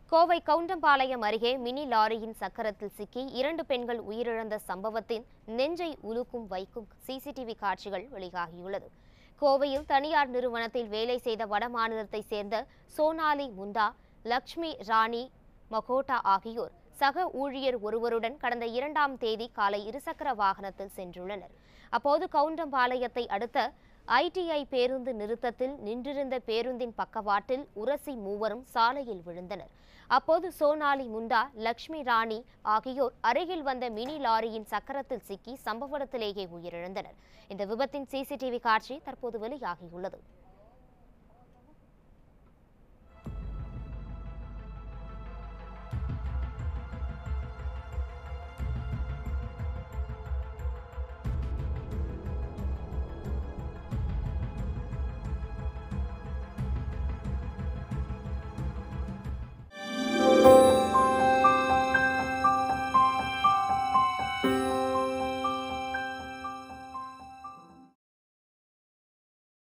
கோவை கவுண்டம்பாளையம் அருகே மினி லாரியின் சக்கரத்தில் சிக்கி இரண்டு பெண்கள் உயிரிழந்த சம்பவத்தின் நெஞ்சை உலுக்கும் வைக்கும் சிசிடிவி காட்சிகள் வெளியாகியுள்ளது கோவையில் தனியார் நிறுவனத்தில் வேலை செய்த வடமாநிலத்தை சேர்ந்த சோனாலி முண்டா லக்ஷ்மி ராணி மகோட்டா ஆகியோர் சக ஊழியர் ஒருவருடன் கடந்த இரண்டாம் தேதி காலை இருசக்கர வாகனத்தில் சென்றுள்ளனர் அப்போது கவுண்டம்பாளையத்தை அடுத்த ஐடிஐ பேருந்து நிறுத்தத்தில் நின்றிருந்த பேருந்தின் பக்கவாட்டில் உரசி மூவரும் சாலையில் விழுந்தனர் அப்போது சோனாலி முண்டா லக்ஷ்மி ராணி ஆகியோர் அருகில் வந்த மினி லாரியின் சக்கரத்தில் சிக்கி சம்பவ இடத்திலேயே உயிரிழந்தனர் இந்த விபத்தின் சிசிடிவி காட்சி தற்போது வெளியாகியுள்ளது